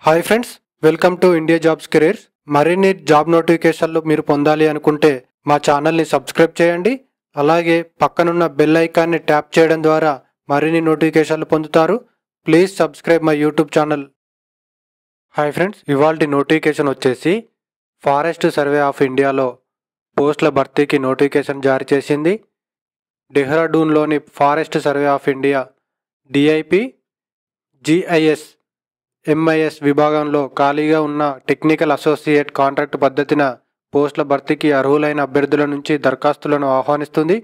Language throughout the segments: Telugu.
Hi friends welcome to India jobs careers మరిన్ని జాబ్ నోటిఫికేషన్లు మీరు పొందాలి అనుకుంటే మా ఛానల్ని సబ్స్క్రైబ్ చేయండి అలాగే పక్కనున్న బెల్ ఐకాన్ని ట్యాప్ చేయడం ద్వారా మరిన్ని నోటిఫికేషన్లు పొందుతారు please subscribe my YouTube channel hi friends ఇవాల్టి నోటిఫికేషన్ వచ్చేసి ఫారెస్ట్ సర్వే ఆఫ్ ఇండియాలో పోస్టుల భర్తీకి నోటిఫికేషన్ జారీ చేసింది డెహ్రాడూన్లోని forest survey of India DIP GIS MIS విభాగంలో ఖాళీగా ఉన్న టెక్నికల్ అసోసియేట్ కాంట్రాక్ట్ పద్ధతిన పోస్టుల భర్తీకి అర్హులైన అభ్యర్థుల నుంచి దరఖాస్తులను ఆహ్వానిస్తుంది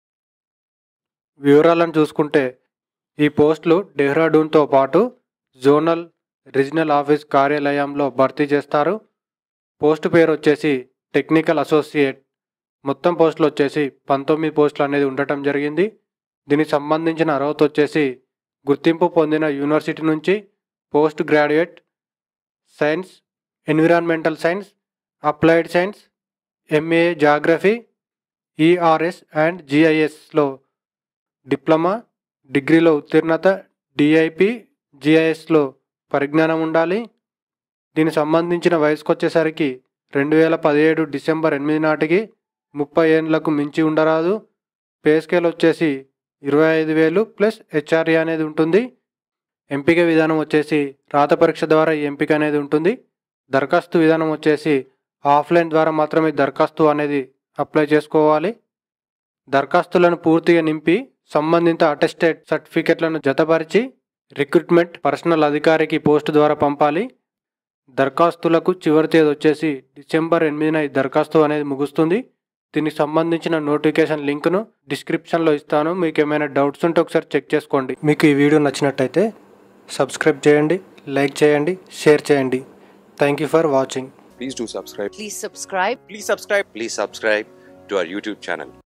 వివరాలను చూసుకుంటే ఈ పోస్టులు డెహ్రాడూన్తో పాటు జోనల్ రీజనల్ ఆఫీస్ కార్యాలయంలో భర్తీ చేస్తారు పోస్టు పేరు వచ్చేసి టెక్నికల్ అసోసియేట్ మొత్తం పోస్టులు వచ్చేసి పంతొమ్మిది పోస్టులు అనేది ఉండటం జరిగింది దీనికి సంబంధించిన అర్హత వచ్చేసి గుర్తింపు పొందిన యూనివర్సిటీ నుంచి post graduate science environmental science applied science MA geography ERS and జిఐఎస్లో డిప్లొమా డిగ్రీలో ఉత్తీర్ణత డిఐపి జిఐఎస్లో పరిజ్ఞానం ఉండాలి దీనికి సంబంధించిన వయసుకు వచ్చేసరికి రెండు వేల పదిహేడు డిసెంబర్ ఎనిమిది నాటికి ముప్పై ఏళ్ళకు మించి ఉండరాదు పే స్కేల్ వచ్చేసి ఇరవై ఐదు వేలు ప్లస్ హెచ్ఆర్ఏ అనేది ఉంటుంది ఎంపిక విధానం వచ్చేసి రాత పరీక్ష ద్వారా ఈ ఎంపిక అనేది ఉంటుంది దరఖాస్తు విధానం వచ్చేసి ఆఫ్లైన్ ద్వారా మాత్రమే దరఖాస్తు అనేది అప్లై చేసుకోవాలి దరఖాస్తులను పూర్తిగా నింపి సంబంధిత అటెస్టెడ్ సర్టిఫికెట్లను జతపరిచి రిక్రూట్మెంట్ పర్సనల్ అధికారికి పోస్ట్ ద్వారా పంపాలి దరఖాస్తులకు చివరి తేదీ వచ్చేసి డిసెంబర్ ఎనిమిదిన ఈ దరఖాస్తు అనేది ముగుస్తుంది దీనికి సంబంధించిన నోటిఫికేషన్ లింక్ను డిస్క్రిప్షన్లో ఇస్తాను మీకు ఏమైనా డౌట్స్ ఉంటే ఒకసారి చెక్ చేసుకోండి మీకు ఈ వీడియో నచ్చినట్టయితే సబ్స్క్రైబ్ చేయండి లైక్ చేయండి షేర్ చేయండి thank you for watching please do subscribe Please subscribe. Please subscribe. please subscribe to our youtube channel